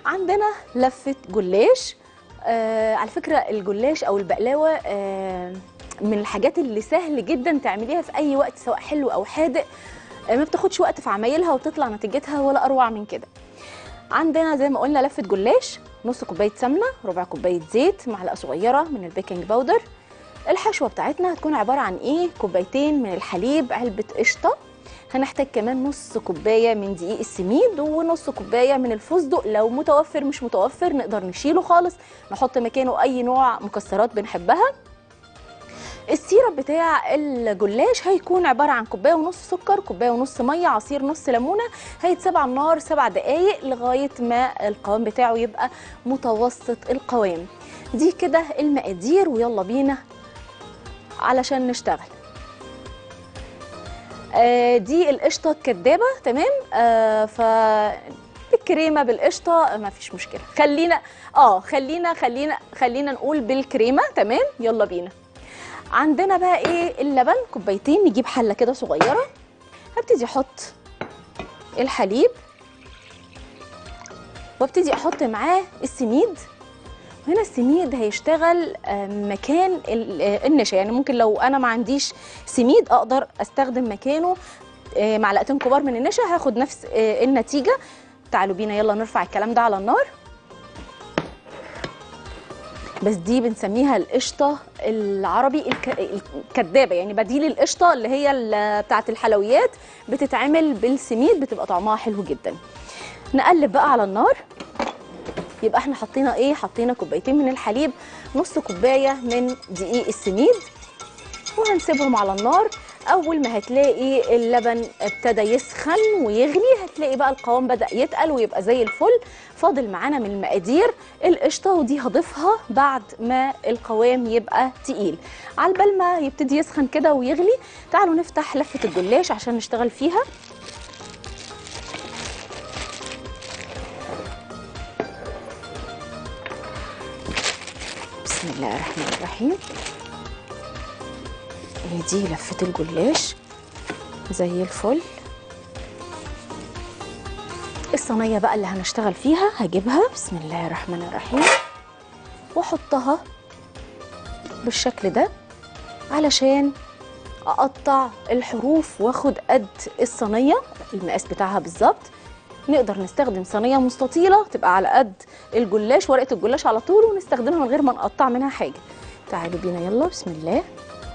عندنا لفه جلاش آه على فكره الجلاش او البقلاوه آه من الحاجات اللي سهل جدا تعمليها في اي وقت سواء حلو او حادق آه ما بتاخدش وقت في عمايلها وتطلع نتيجتها ولا اروع من كده عندنا زي ما قلنا لفه جلاش نص كوبايه سمنه ربع كوبايه زيت معلقه صغيره من البيكنج باودر الحشوه بتاعتنا هتكون عباره عن ايه كوبايتين من الحليب علبه قشطه هنحتاج كمان نص كوبايه من دقيق السميد ونص كوبايه من الفستق لو متوفر مش متوفر نقدر نشيله خالص نحط مكانه اي نوع مكسرات بنحبها السيرب بتاع الجلاش هيكون عباره عن كوبايه ونص سكر كوبايه ونص ميه عصير نص ليمونه هيتساب على النار سبع دقائق لغايه ما القوام بتاعه يبقى متوسط القوام دي كده المقادير ويلا بينا علشان نشتغل آه دي القشطه الكدابه تمام آه ف بالكريمه بالقشطه ما فيش مشكله خلينا اه خلينا خلينا خلينا نقول بالكريمه تمام يلا بينا عندنا بقى ايه اللبن كوبايتين نجيب حله كده صغيره هبتدي احط الحليب وابتدي احط معاه السميد هنا السميد هيشتغل آه، مكان ال- آه، النشا يعني ممكن لو انا ما عنديش سميد اقدر استخدم مكانه آه، معلقتين كبار من النشا هاخد نفس آه، النتيجه تعالوا بينا يلا نرفع الكلام ده على النار بس دي بنسميها القشطه العربي الك- الكدابه يعني بديل القشطه اللي هي ال- بتاعه الحلويات بتتعمل بالسميد بتبقى طعمها حلو جدا نقلب بقى على النار يبقى احنا حطينا ايه حطينا كوبايتين من الحليب نص كوبايه من دقيق السميد وهنسيبهم على النار اول ما هتلاقي اللبن ابتدى يسخن ويغلي هتلاقي بقى القوام بدا يتقل ويبقى زي الفل فاضل معانا من المقادير القشطه ودي هضيفها بعد ما القوام يبقى تقيل على بال ما يبتدي يسخن كده ويغلي تعالوا نفتح لفه الجلاش عشان نشتغل فيها بسم الله الرحمن الرحيم هي دي لفة الجلاش زي الفل الصينية بقى اللي هنشتغل فيها هجيبها بسم الله الرحمن الرحيم واحطها بالشكل ده علشان اقطع الحروف واخد قد الصينية المقاس بتاعها بالظبط نقدر نستخدم صينيه مستطيله تبقى على قد الجلاش ورقه الجلاش على طول ونستخدمها من غير ما نقطع منها حاجه تعالوا بينا يلا بسم الله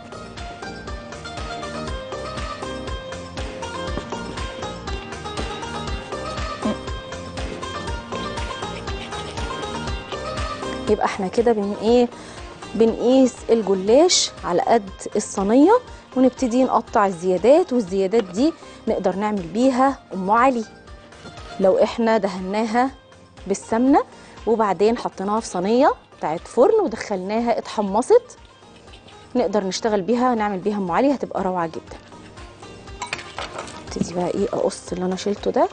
يبقى احنا كده بن ايه بنقيس الجلاش على قد الصينيه ونبتدي نقطع الزيادات والزيادات دي نقدر نعمل بيها ام علي لو احنا دهناها بالسمنه وبعدين حطيناها في صينيه بتاعت فرن ودخلناها اتحمصت نقدر نشتغل بيها نعمل بيها ام علي هتبقى روعه جدا ابتدي بقى ايه اقص اللي انا شلته ده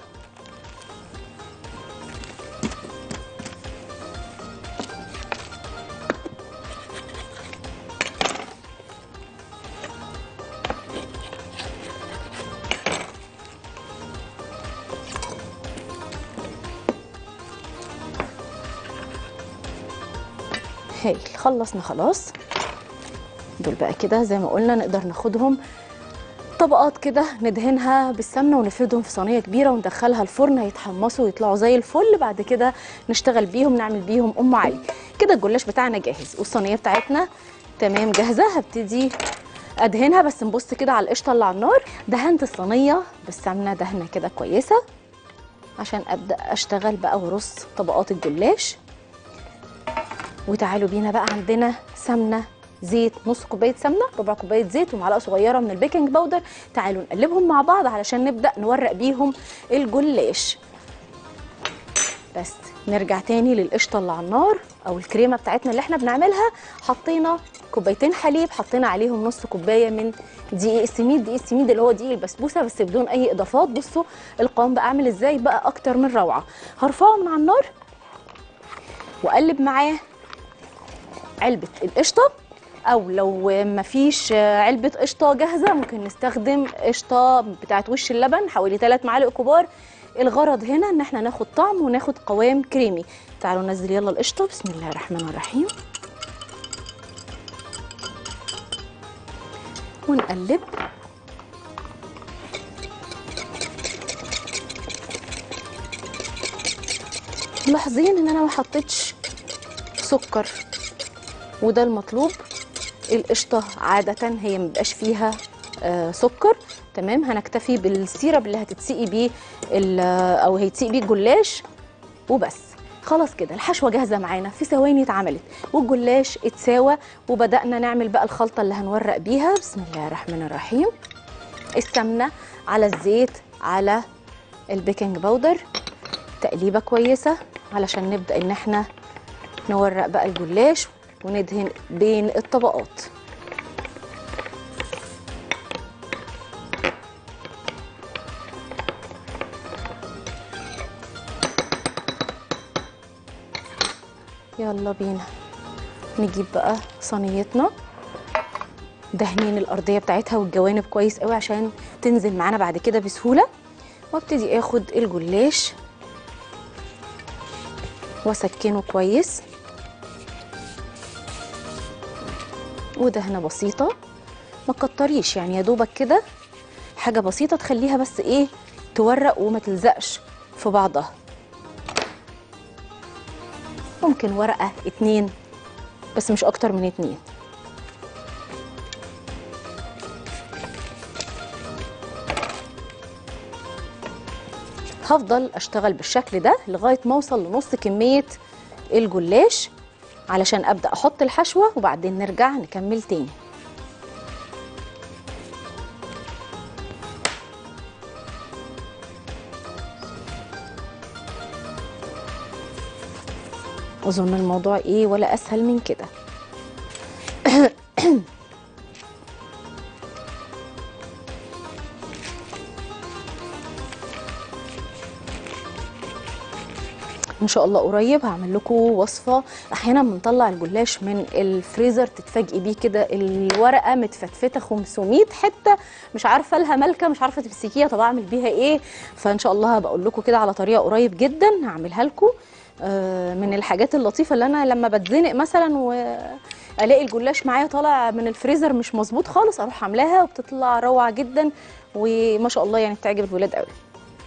هايل خلصنا خلاص دول بقى كده زي ما قلنا نقدر ناخدهم طبقات كده ندهنها بالسمنه ونفردهم في صينيه كبيره وندخلها الفرن هيتحمصوا ويطلعوا زي الفل بعد كده نشتغل بيهم نعمل بيهم ام علي كده الجلاش بتاعنا جاهز والصينيه بتاعتنا تمام جاهزه هبتدي ادهنها بس نبص كده على القشطه اللي على النار دهنت الصينيه بالسمنه دهنه كده كويسه عشان ابدا اشتغل بقى وارص طبقات الجلاش وتعالوا بينا بقى عندنا سمنه زيت نص كوبايه سمنه ربع كوبايه زيت ومعلقه صغيره من البيكنج باودر تعالوا نقلبهم مع بعض علشان نبدا نورق بيهم الجلاش بس نرجع تاني للقشطه اللي على النار او الكريمه بتاعتنا اللي احنا بنعملها حطينا كوبايتين حليب حطينا عليهم نص كوبايه من دقيق السميد دقيق السميد اللي هو دقيق البسبوسه بس بدون اي اضافات بصوا القوام بقى عامل ازاي بقى اكتر من روعه هرفعه من على النار واقلب معاه علبه القشطه او لو مفيش علبه قشطه جاهزه ممكن نستخدم قشطه بتاعت وش اللبن حوالي 3 معالق كبار الغرض هنا ان احنا ناخد طعم وناخد قوام كريمي تعالوا ننزل يلا القشطه بسم الله الرحمن الرحيم ونقلب ملاحظين ان انا ما حطيتش سكر وده المطلوب القشطه عاده هي مبقاش فيها آه سكر تمام هنكتفي بالسيرب اللي هتتسقي بيه ال- او هيتسقي بيه الجلاش وبس خلاص كده الحشوه جاهزه معانا في ثواني اتعملت والجلاش اتساوى وبدانا نعمل بقى الخلطه اللي هنورق بيها بسم الله الرحمن الرحيم السمنه على الزيت على البيكنج باودر تقليبه كويسه علشان نبدا ان احنا نورق بقى الجلاش وندهن بين الطبقات يلا بينا نجيب بقى صينيتنا دهنين الارضيه بتاعتها والجوانب كويس قوي عشان تنزل معانا بعد كده بسهوله وابتدي اخد الجلاش واسكنه كويس ودهنه بسيطه ما تكتريش يعني يا دوبك كده حاجه بسيطه تخليها بس ايه تورق وما تلزقش في بعضها ممكن ورقه اتنين بس مش اكتر من اتنين هفضل اشتغل بالشكل ده لغايه ما اوصل لنص كميه الجلاش علشان ابدا احط الحشوه وبعدين نرجع نكمل تاني اظن الموضوع ايه ولا اسهل من كده ان شاء الله قريب هعمل لكم وصفه احيانا بنطلع الجلاش من الفريزر تتفاجئي بيه كده الورقه متفتفته 500 حته مش عارفه لها مالكه مش عارفه تمسكيها طب اعمل بيها ايه فان شاء الله هبقول لكم كده على طريقه قريب جدا هعملها لكم آه، من الحاجات اللطيفه اللي انا لما بتزنق مثلا والاقي الجلاش معايا طالع من الفريزر مش مظبوط خالص اروح عاملاها وبتطلع روعه جدا وما شاء الله يعني بتعجب الولاد قوي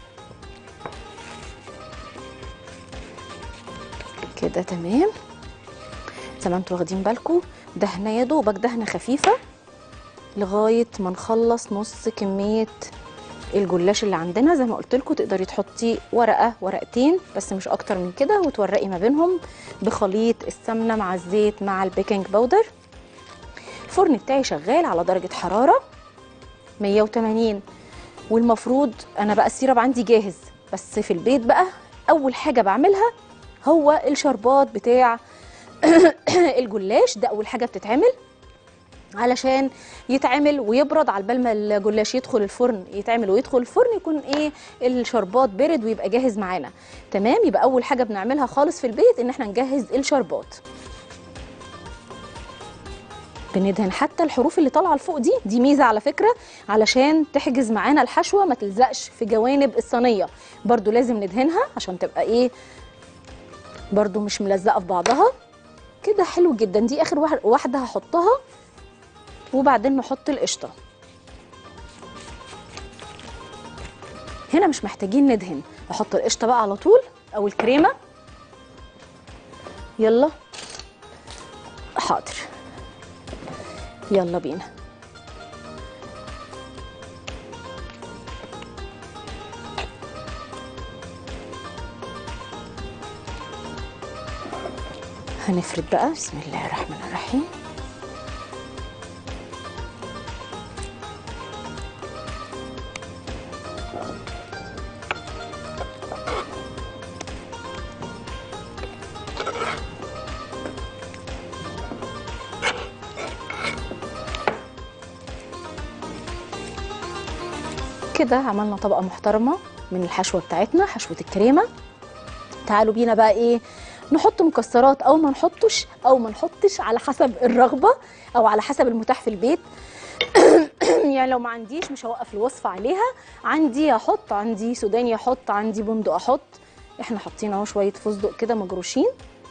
كده تمام زي ما انتوا واخدين بالكم دهنه يا دوبك دهنه خفيفه لغايه ما نخلص نص كميه الجلاش اللي عندنا زي ما قلت لكم تقدري تحطي ورقه ورقتين بس مش اكتر من كده وتورقي ما بينهم بخليط السمنه مع الزيت مع البيكنج باودر الفرن بتاعي شغال على درجه حراره 180 والمفروض انا بقى السيرب عندي جاهز بس في البيت بقى اول حاجه بعملها هو الشربات بتاع الجلاش ده اول حاجه بتتعمل علشان يتعمل ويبرد على بال ما الجلاش يدخل الفرن يتعمل ويدخل الفرن يكون ايه الشربات برد ويبقى جاهز معانا تمام يبقى اول حاجه بنعملها خالص في البيت ان احنا نجهز الشربات بندهن حتى الحروف اللي طالعه لفوق دي دي ميزه على فكره علشان تحجز معانا الحشوه ما تلزقش في جوانب الصينيه برضو لازم ندهنها عشان تبقى ايه برضو مش ملزقه في بعضها كده حلو جدا دي اخر واحد- واحده هحطها وبعدين نحط القشطه هنا مش محتاجين ندهن احط القشطه بقى على طول او الكريمه يلا حاضر يلا بينا هنفرد بقى بسم الله الرحمن الرحيم كده عملنا طبقه محترمه من الحشوه بتاعتنا حشوه الكريمه تعالوا بينا بقى ايه نحط مكسرات او ما نحطش او ما نحطش على حسب الرغبه او على حسب المتاح في البيت يعني لو ما عنديش مش هوقف الوصفه عليها عندي احط عندي سوداني احط عندي بندق احط احنا حاطين اهو شويه فستق كده مجروشين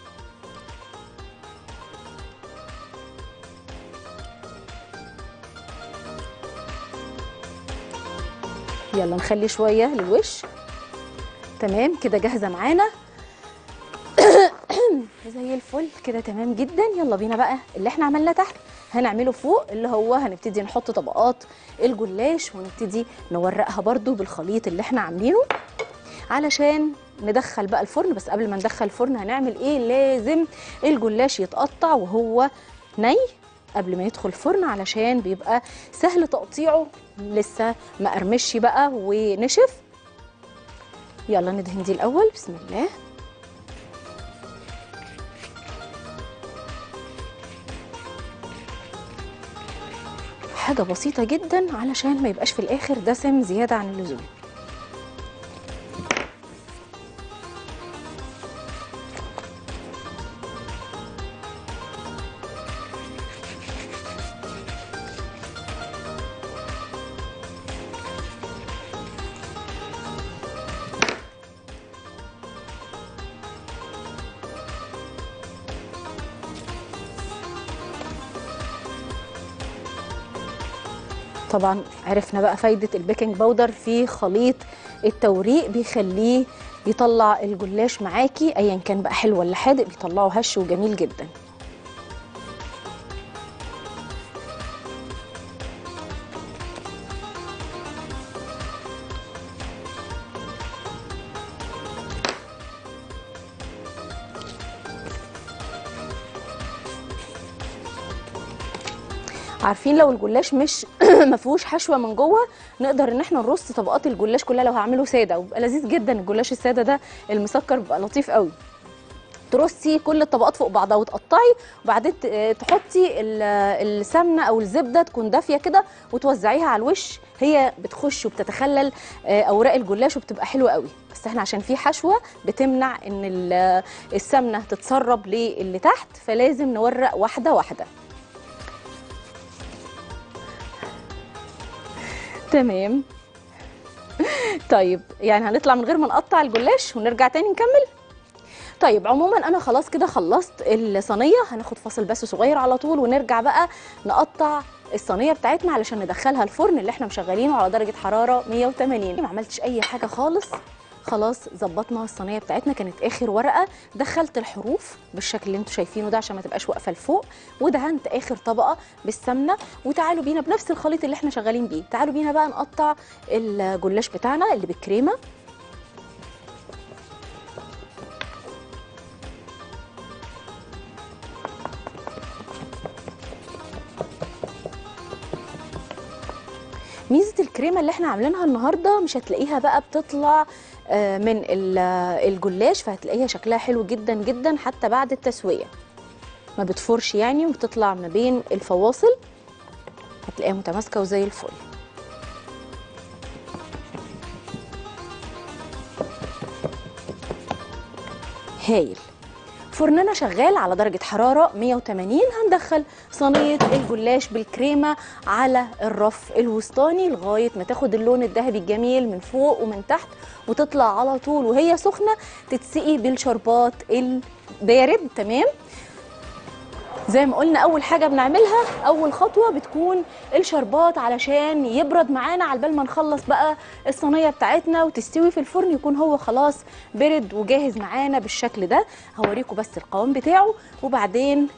يلا نخلي شويه للوش تمام كده جاهزه معانا زي الفل كده تمام جدا يلا بينا بقى اللي احنا عملناه تحت هنعمله فوق اللي هو هنبتدي نحط طبقات الجلاش ونبتدي نورقها برده بالخليط اللي احنا عاملينه علشان ندخل بقى الفرن بس قبل ما ندخل الفرن هنعمل ايه لازم الجلاش يتقطع وهو ني قبل ما يدخل الفرن علشان بيبقى سهل تقطيعه لسه ما قرمش بقى ونشف يلا ندهن دي الاول بسم الله حاجه بسيطه جدا علشان ما يبقاش في الاخر دسم زياده عن اللزوم طبعا عرفنا بقى فايده البيكنج باودر في خليط التوريق بيخليه يطلع الجلاش معاكي ايا كان بقى حلو ولا حادق بيطلعه هش وجميل جدا عارفين لو الجلاش مش ما فيهوش حشوه من جوه نقدر ان احنا نرص طبقات الجلاش كلها لو هعمله ساده وبيبقى لذيذ جدا الجلاش الساده ده المسكر بيبقى لطيف قوي ترصي كل الطبقات فوق بعضها وتقطعي وبعدين ت- تحطي ال- السمنه او الزبده تكون دافيه كده وتوزعيها على الوش هي بتخش وبتتخلل آه، اوراق الجلاش وبتبقى حلوه قوي بس احنا عشان في حشوه بتمنع ان ال- السمنه تتسرب للي تحت فلازم نورق واحده واحده تمام طيب يعني هنطلع من غير ما نقطع الجلاش ونرجع تاني نكمل طيب عموما انا خلاص كده خلصت الصينيه هناخد فاصل بس صغير على طول ونرجع بقى نقطع الصينيه بتاعتنا علشان ندخلها الفرن اللي احنا مشغلينه على درجه حراره 180 ما عملتش اي حاجه خالص خلاص ظبطنا الصينيه بتاعتنا كانت اخر ورقه دخلت الحروف بالشكل اللي انتم شايفينه ده عشان ما تبقاش واقفه لفوق ودهنت اخر طبقه بالسمنه وتعالوا بينا بنفس الخليط اللي احنا شغالين بيه تعالوا بينا بقى نقطع الجلاش بتاعنا اللي بالكريمه ميزه الكريمه اللي احنا عاملينها النهارده مش هتلاقيها بقى بتطلع آه، من ال- الجلاش فهتلاقيها شكلها حلو جدا جدا حتى بعد التسويه ما بتفرش يعني وبتطلع ما بين الفواصل هتلاقيها متماسكه وزي الفل هايل فرننا شغال على درجة حرارة 180 هندخل صينية الجلاش بالكريمة على الرف الوسطاني لغاية ما تاخد اللون الذهبي الجميل من فوق ومن تحت وتطلع على طول وهي سخنة تتسقي بالشربات البارد تمام زي ما قلنا اول حاجه بنعملها اول خطوه بتكون الشربات علشان يبرد معانا على بال ما نخلص بقى الصينيه بتاعتنا وتستوي في الفرن يكون هو خلاص برد وجاهز معانا بالشكل ده هوريكم بس القوام بتاعه وبعدين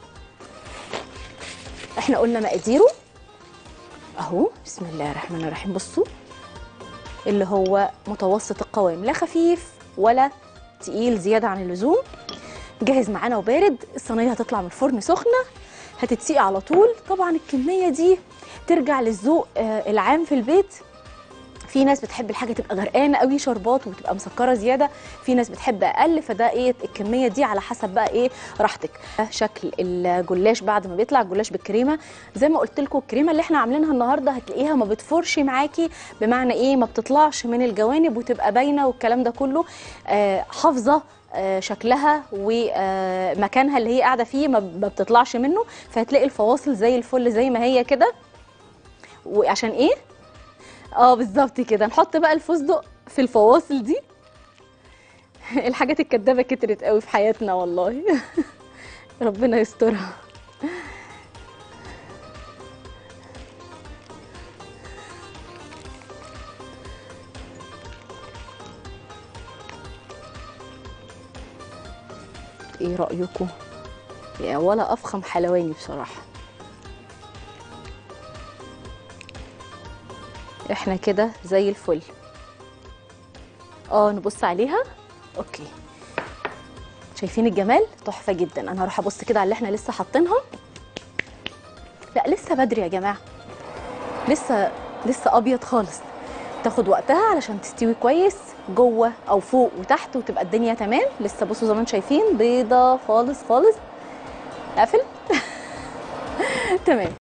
احنا قلنا مقاديره اهو بسم الله الرحمن الرحيم بصوا اللي هو متوسط القوام لا خفيف ولا تقيل زياده عن اللزوم جاهز معانا وبارد الصينيه هتطلع من الفرن سخنه هتتسقي على طول طبعا الكميه دي ترجع للذوق آه، العام في البيت في ناس بتحب الحاجه تبقى غرقانه قوي شربات وبتبقى مسكره زياده في ناس بتحب اقل فده ايه الكميه دي على حسب بقى ايه راحتك ده شكل الجلاش بعد ما بيطلع الجلاش بالكريمه زي ما قلت لكم الكريمه اللي احنا عاملينها النهارده هتلاقيها ما بتفرش معاكي بمعنى ايه ما بتطلعش من الجوانب وتبقى باينه والكلام ده كله آه حافظه آه، شكلها ومكانها اللي هي قاعده فيه ما ما بتطلعش منه فهتلاقي الفواصل زي الفل زي ما هي كده وعشان ايه اه بالظبط كده نحط بقى الفستق في الفواصل دي الحاجات الكدابه كترت قوي في حياتنا والله ربنا يسترها ايه رايكم يا ولا افخم حلواني بصراحه احنا كده زي الفل اه نبص عليها اوكي شايفين الجمال تحفه جدا انا هروح ابص كده على اللي احنا لسه حاطينها لا لسه بدري يا جماعه لسه لسه ابيض خالص تاخد وقتها علشان تستوي كويس جوه او فوق وتحت وتبقى الدنيا تمام لسه بصوا زي ما انتم شايفين بيضه خالص خالص اقفل تمام